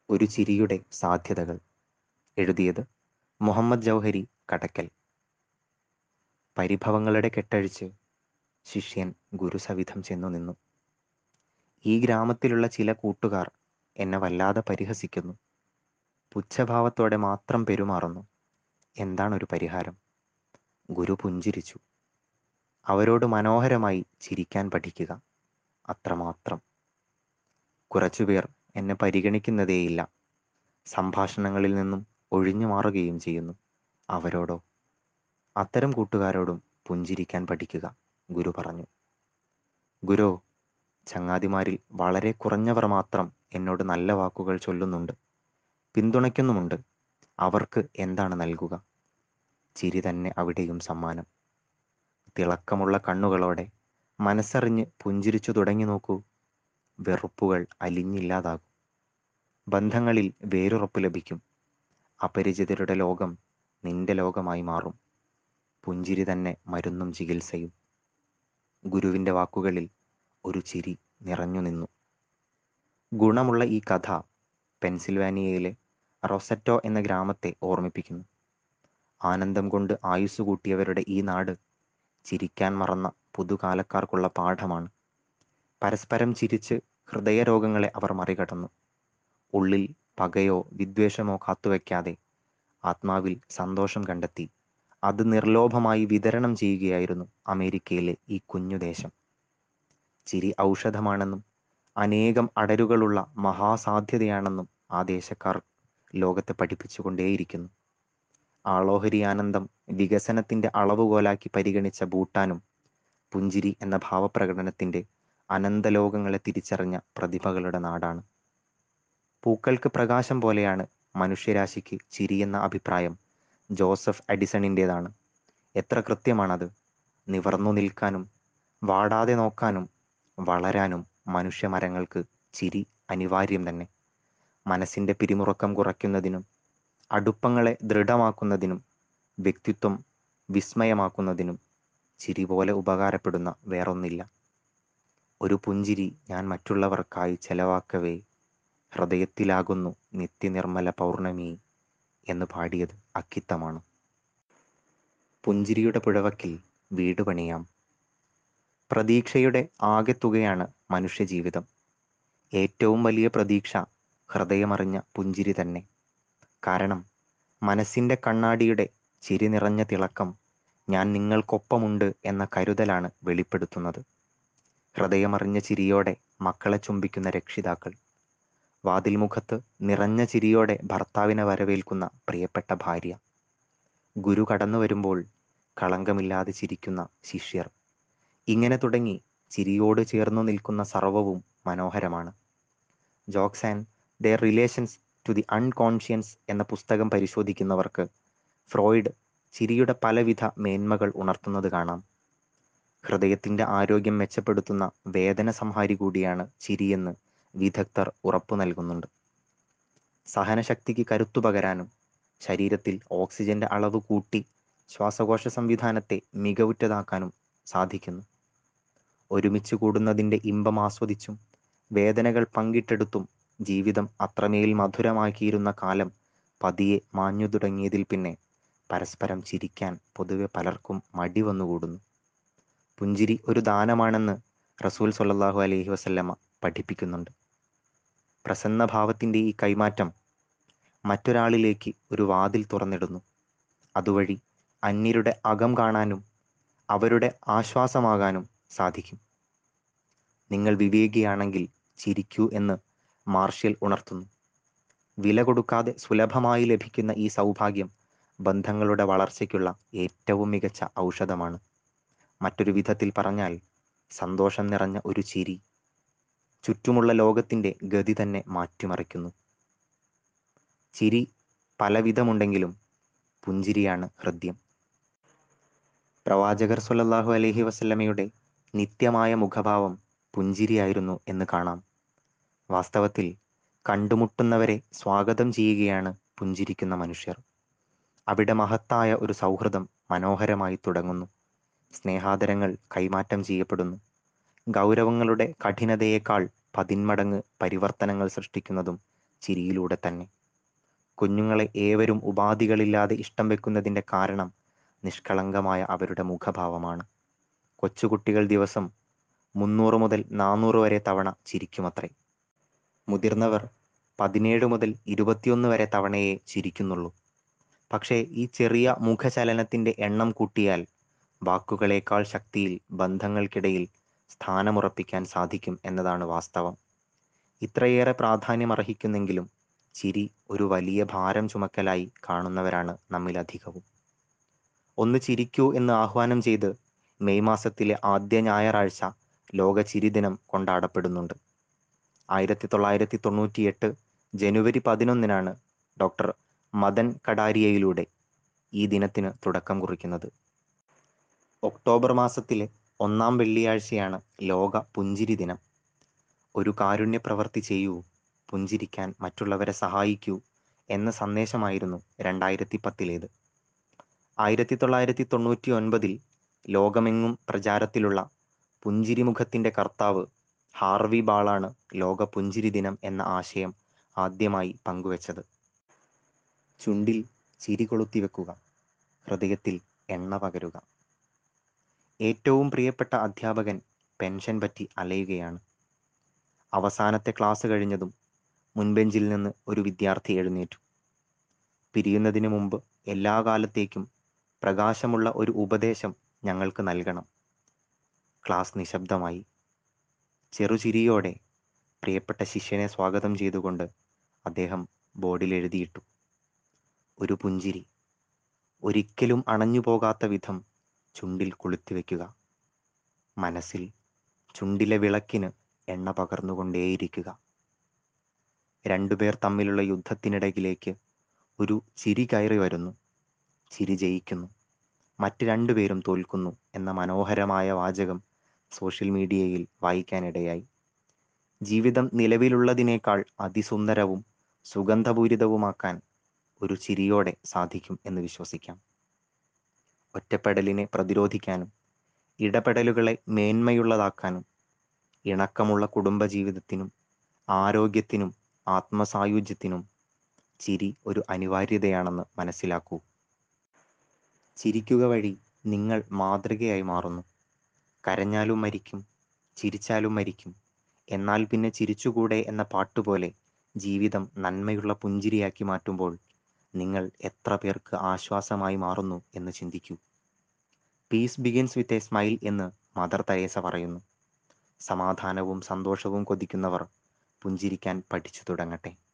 ഒരു ചിരിയുടെ സാധ്യതകൾ എഴുതിയത് മുഹമ്മദ് ജൗഹരി കടക്കൽ പരിഭവങ്ങളുടെ കെട്ടഴിച്ച് ശിഷ്യൻ ഗുരുസവിധം ചെന്നു നിന്നു ഈ ഗ്രാമത്തിലുള്ള ചില കൂട്ടുകാർ എന്നെ വല്ലാതെ പരിഹസിക്കുന്നു പുച്ഛഭാവത്തോടെ മാത്രം പെരുമാറുന്നു എന്താണൊരു പരിഹാരം ഗുരു പുഞ്ചിരിച്ചു അവരോട് മനോഹരമായി ചിരിക്കാൻ പഠിക്കുക അത്രമാത്രം കുറച്ചുപേർ എന്നെ പരിഗണിക്കുന്നതേയില്ല സംഭാഷണങ്ങളിൽ നിന്നും ഒഴിഞ്ഞു മാറുകയും ചെയ്യുന്നു അവരോടോ അത്തരം കൂട്ടുകാരോടും പുഞ്ചിരിക്കാൻ പഠിക്കുക ഗുരു പറഞ്ഞു ഗുരു ചങ്ങാതിമാരിൽ വളരെ കുറഞ്ഞവർ മാത്രം എന്നോട് നല്ല വാക്കുകൾ ചൊല്ലുന്നുണ്ട് പിന്തുണയ്ക്കുന്നുമുണ്ട് അവർക്ക് എന്താണ് നൽകുക ചിരി തന്നെ അവിടെയും സമ്മാനം തിളക്കമുള്ള കണ്ണുകളോടെ മനസ്സറിഞ്ഞ് പുഞ്ചിരിച്ചു തുടങ്ങി നോക്കൂ വെറുപ്പുകൾ അലിഞ്ഞില്ലാതാകും ബന്ധങ്ങളിൽ വേരുറപ്പ് ലഭിക്കും അപരിചിതരുടെ ലോകം നിന്റെ ലോകമായി മാറും പുഞ്ചിരി തന്നെ മരുന്നും ചികിത്സയും ഗുരുവിൻ്റെ വാക്കുകളിൽ ഒരു ചിരി നിറഞ്ഞു നിന്നു ഗുണമുള്ള ഈ കഥ പെൻസിൽവാനിയയിലെ റൊസറ്റോ എന്ന ഗ്രാമത്തെ ഓർമ്മിപ്പിക്കുന്നു ആനന്ദം കൊണ്ട് ആയുസ് കൂട്ടിയവരുടെ ഈ നാട് ചിരിക്കാൻ മറന്ന പുതുകാലക്കാർക്കുള്ള പാഠമാണ് പരസ്പരം ചിരിച്ച് ഹൃദയരോഗങ്ങളെ അവർ മറികടന്നു ഉള്ളിൽ പകയോ വിദ്വേഷമോ കാത്തുവെക്കാതെ ആത്മാവിൽ സന്തോഷം കണ്ടെത്തി അത് നിർലോഭമായി വിതരണം ചെയ്യുകയായിരുന്നു അമേരിക്കയിലെ ഈ കുഞ്ഞു ദേശം ചിരി ഔഷധമാണെന്നും അനേകം അടരുകളുള്ള മഹാസാധ്യതയാണെന്നും ആ ദേശക്കാർ ലോകത്തെ പഠിപ്പിച്ചുകൊണ്ടേയിരിക്കുന്നു ആളോഹരി ആനന്ദം വികസനത്തിന്റെ അളവുകോലാക്കി പരിഗണിച്ച ഭൂട്ടാനും പുഞ്ചിരി എന്ന ഭാവപ്രകടനത്തിന്റെ അനന്തലോകങ്ങളെ തിരിച്ചറിഞ്ഞ പ്രതിഭകളുടെ നാടാണ് പൂക്കൾക്ക് പ്രകാശം പോലെയാണ് മനുഷ്യരാശിക്ക് ചിരിയെന്ന അഭിപ്രായം ജോസഫ് അഡിസണിൻ്റെതാണ് എത്ര കൃത്യമാണത് നിവർന്നു നിൽക്കാനും വാടാതെ നോക്കാനും വളരാനും മനുഷ്യമരങ്ങൾക്ക് ചിരി അനിവാര്യം തന്നെ മനസ്സിൻ്റെ പിരിമുറക്കം കുറയ്ക്കുന്നതിനും അടുപ്പങ്ങളെ ദൃഢമാക്കുന്നതിനും വ്യക്തിത്വം വിസ്മയമാക്കുന്നതിനും ചിരി പോലെ ഉപകാരപ്പെടുന്ന വേറൊന്നില്ല ഒരു പുഞ്ചിരി ഞാൻ മറ്റുള്ളവർക്കായി ചെലവാക്കവേ ഹൃദയത്തിലാകുന്നു നിത്യനിർമ്മല പൗർണമി എന്ന് പാടിയത് അക്കിത്തമാണ് പുഞ്ചിരിയുടെ പുഴവക്കിൽ വീട് പണിയാം പ്രതീക്ഷയുടെ ആകെത്തുകയാണ് മനുഷ്യജീവിതം ഏറ്റവും വലിയ പ്രതീക്ഷ ഹൃദയമറിഞ്ഞ പുഞ്ചിരി തന്നെ കാരണം മനസ്സിൻ്റെ കണ്ണാടിയുടെ ചിരി നിറഞ്ഞ തിളക്കം ഞാൻ നിങ്ങൾക്കൊപ്പമുണ്ട് എന്ന കരുതലാണ് വെളിപ്പെടുത്തുന്നത് ഹൃദയമറിഞ്ഞ ചിരിയോടെ മക്കളെ ചുംബിക്കുന്ന രക്ഷിതാക്കൾ വാതിൽമുഖത്ത് നിറഞ്ഞ ചിരിയോടെ ഭർത്താവിനെ വരവേൽക്കുന്ന പ്രിയപ്പെട്ട ഭാര്യ ഗുരു കടന്നു വരുമ്പോൾ കളങ്കമില്ലാതെ ചിരിക്കുന്ന ശിഷ്യർ ഇങ്ങനെ തുടങ്ങി ചിരിയോട് ചേർന്നു നിൽക്കുന്ന സർവവും മനോഹരമാണ് jokes and their relations to the unconscious എന്ന പുസ്തകം പരിശോധിക്കുന്നവർക്ക് ഫ്രോയിഡ് ചിരിയുടെ പലവിധ മേന്മകൾ ഉണർത്തുന്നത് കാണാം ഹൃദയത്തിന്റെ ആരോഗ്യം മെച്ചപ്പെടുത്തുന്ന വേദന സംഹാരി കൂടിയാണ് ചിരിയെന്ന് വിദഗ്ധർ ഉറപ്പു നൽകുന്നുണ്ട് സഹനശക്തിക്ക് കരുത്തു പകരാനും ശരീരത്തിൽ ഓക്സിജന്റെ അളവ് കൂട്ടി ശ്വാസകോശ സംവിധാനത്തെ മികവുറ്റതാക്കാനും സാധിക്കുന്നു ഒരുമിച്ച് കൂടുന്നതിൻ്റെ ഇമ്പം ആസ്വദിച്ചും വേദനകൾ പങ്കിട്ടെടുത്തും ജീവിതം അത്രമേൽ മധുരമാക്കിയിരുന്ന കാലം പതിയെ മാഞ്ഞു തുടങ്ങിയതിൽ പിന്നെ പരസ്പരം ചിരിക്കാൻ പൊതുവെ പലർക്കും മടി വന്നുകൂടുന്നു പുഞ്ചിരി ഒരു ദാനമാണെന്ന് റസൂൽ സൊല്ലാഹു അലൈഹി വസല്ലമ പഠിപ്പിക്കുന്നുണ്ട് പ്രസന്ന ഭാവത്തിൻ്റെ ഈ കൈമാറ്റം മറ്റൊരാളിലേക്ക് ഒരു വാതിൽ തുറന്നിടുന്നു അതുവഴി അന്യരുടെ അകം കാണാനും അവരുടെ ആശ്വാസമാകാനും സാധിക്കും നിങ്ങൾ വിവേകിയാണെങ്കിൽ ചിരിക്കൂ എന്ന് മാർഷ്യൽ ഉണർത്തുന്നു വില കൊടുക്കാതെ സുലഭമായി ലഭിക്കുന്ന ഈ സൗഭാഗ്യം ബന്ധങ്ങളുടെ വളർച്ചയ്ക്കുള്ള ഏറ്റവും മികച്ച ഔഷധമാണ് മറ്റൊരു വിധത്തിൽ പറഞ്ഞാൽ സന്തോഷം നിറഞ്ഞ ഒരു ചിരി ചുറ്റുമുള്ള ലോകത്തിൻ്റെ ഗതി തന്നെ മാറ്റിമറിക്കുന്നു ചിരി പലവിധമുണ്ടെങ്കിലും പുഞ്ചിരിയാണ് ഹൃദ്യം പ്രവാചകർ സല്ലല്ലാഹു അലൈഹി വസല്ലമയുടെ നിത്യമായ മുഖഭാവം പുഞ്ചിരിയായിരുന്നു എന്ന് കാണാം വാസ്തവത്തിൽ കണ്ടുമുട്ടുന്നവരെ സ്വാഗതം ചെയ്യുകയാണ് പുഞ്ചിരിക്കുന്ന മനുഷ്യർ അവിടെ മഹത്തായ ഒരു സൗഹൃദം മനോഹരമായി തുടങ്ങുന്നു സ്നേഹാദരങ്ങൾ കൈമാറ്റം ചെയ്യപ്പെടുന്നു ഗൗരവങ്ങളുടെ കഠിനതയേക്കാൾ പതിന്മടങ്ങ് പരിവർത്തനങ്ങൾ സൃഷ്ടിക്കുന്നതും ചിരിയിലൂടെ തന്നെ കുഞ്ഞുങ്ങളെ ഏവരും ഉപാധികളില്ലാതെ ഇഷ്ടം വെക്കുന്നതിൻ്റെ കാരണം നിഷ്കളങ്കമായ അവരുടെ മുഖഭാവമാണ് കൊച്ചുകുട്ടികൾ ദിവസം മുന്നൂറ് മുതൽ നാനൂറ് വരെ തവണ ചിരിക്കുമത്രേ മുതിർന്നവർ പതിനേഴ് മുതൽ ഇരുപത്തിയൊന്ന് വരെ തവണയേ ചിരിക്കുന്നുള്ളൂ പക്ഷേ ഈ ചെറിയ മുഖചലനത്തിന്റെ എണ്ണം കൂട്ടിയാൽ വാക്കുകളേക്കാൾ ശക്തിയിൽ ബന്ധങ്ങൾക്കിടയിൽ സ്ഥാനമുറപ്പിക്കാൻ സാധിക്കും എന്നതാണ് വാസ്തവം ഇത്രയേറെ പ്രാധാന്യമർഹിക്കുന്നെങ്കിലും ചിരി ഒരു വലിയ ഭാരം ചുമക്കലായി കാണുന്നവരാണ് നമ്മിലധികവും ഒന്ന് ചിരിക്കൂ എന്ന് ആഹ്വാനം ചെയ്ത് മെയ് മാസത്തിലെ ആദ്യ ഞായറാഴ്ച ലോക ചിരിദിനം കൊണ്ടാടപ്പെടുന്നുണ്ട് ആയിരത്തി തൊള്ളായിരത്തി തൊണ്ണൂറ്റിയെട്ട് ജനുവരി പതിനൊന്നിനാണ് ഡോക്ടർ മദൻ കടാരിയയിലൂടെ ഈ ദിനത്തിന് തുടക്കം കുറിക്കുന്നത് ഒക്ടോബർ മാസത്തിലെ ഒന്നാം വെള്ളിയാഴ്ചയാണ് ലോക പുഞ്ചിരി ദിനം ഒരു കാരുണ്യ പ്രവൃത്തി ചെയ്യൂ പുഞ്ചിരിക്കാൻ മറ്റുള്ളവരെ സഹായിക്കൂ എന്ന സന്ദേശമായിരുന്നു രണ്ടായിരത്തി പത്തിലേത് ആയിരത്തി തൊള്ളായിരത്തി തൊണ്ണൂറ്റി ഒൻപതിൽ ലോകമെങ്ങും പ്രചാരത്തിലുള്ള പുഞ്ചിരിമുഖത്തിന്റെ കർത്താവ് ഹാർവി ബാളാണ് ലോക പുഞ്ചിരി ദിനം എന്ന ആശയം ആദ്യമായി പങ്കുവച്ചത് ചുണ്ടിൽ ചിരി കൊളുത്തി വെക്കുക ഹൃദയത്തിൽ എണ്ണ പകരുക ഏറ്റവും പ്രിയപ്പെട്ട അധ്യാപകൻ പെൻഷൻ പറ്റി അലയുകയാണ് അവസാനത്തെ ക്ലാസ് കഴിഞ്ഞതും മുൻബെഞ്ചിൽ നിന്ന് ഒരു വിദ്യാർത്ഥി എഴുന്നേറ്റു പിരിയുന്നതിന് മുമ്പ് എല്ലാ കാലത്തേക്കും പ്രകാശമുള്ള ഒരു ഉപദേശം ഞങ്ങൾക്ക് നൽകണം ക്ലാസ് നിശബ്ദമായി ചെറുചിരിയോടെ പ്രിയപ്പെട്ട ശിഷ്യനെ സ്വാഗതം ചെയ്തുകൊണ്ട് അദ്ദേഹം ബോർഡിൽ എഴുതിയിട്ടു ഒരു പുഞ്ചിരി ഒരിക്കലും അണഞ്ഞു പോകാത്ത വിധം ചുണ്ടിൽ കൊളുത്തിവെക്കുക മനസ്സിൽ ചുണ്ടിലെ വിളക്കിന് എണ്ണ പകർന്നുകൊണ്ടേയിരിക്കുക രണ്ടുപേർ തമ്മിലുള്ള യുദ്ധത്തിനിടയിലേക്ക് ഒരു ചിരി കയറി വരുന്നു ചിരി ജയിക്കുന്നു മറ്റ് രണ്ടുപേരും തോൽക്കുന്നു എന്ന മനോഹരമായ വാചകം സോഷ്യൽ മീഡിയയിൽ വായിക്കാനിടയായി ജീവിതം നിലവിലുള്ളതിനേക്കാൾ അതിസുന്ദരവും സുഗന്ധപൂരിതവുമാക്കാൻ ഒരു ചിരിയോടെ സാധിക്കും എന്ന് വിശ്വസിക്കാം ഒറ്റപ്പെടലിനെ പ്രതിരോധിക്കാനും ഇടപെടലുകളെ മേന്മയുള്ളതാക്കാനും ഇണക്കമുള്ള കുടുംബജീവിതത്തിനും ആരോഗ്യത്തിനും ആത്മസായുജ്യത്തിനും ചിരി ഒരു അനിവാര്യതയാണെന്ന് മനസ്സിലാക്കൂ ചിരിക്കുക വഴി നിങ്ങൾ മാതൃകയായി മാറുന്നു കരഞ്ഞാലും മരിക്കും ചിരിച്ചാലും മരിക്കും എന്നാൽ പിന്നെ ചിരിച്ചുകൂടെ എന്ന പാട്ടുപോലെ ജീവിതം നന്മയുള്ള പുഞ്ചിരിയാക്കി മാറ്റുമ്പോൾ നിങ്ങൾ എത്ര പേർക്ക് ആശ്വാസമായി മാറുന്നു എന്ന് ചിന്തിക്കൂ peace begins with a smile എന്ന് മദർ തെരേസ പറയുന്നു സമാധാനവും സന്തോഷവും കൊതിക്കുന്നവർ പുഞ്ചിരിക്കാൻ പഠിച്ചു തുടങ്ങട്ടെ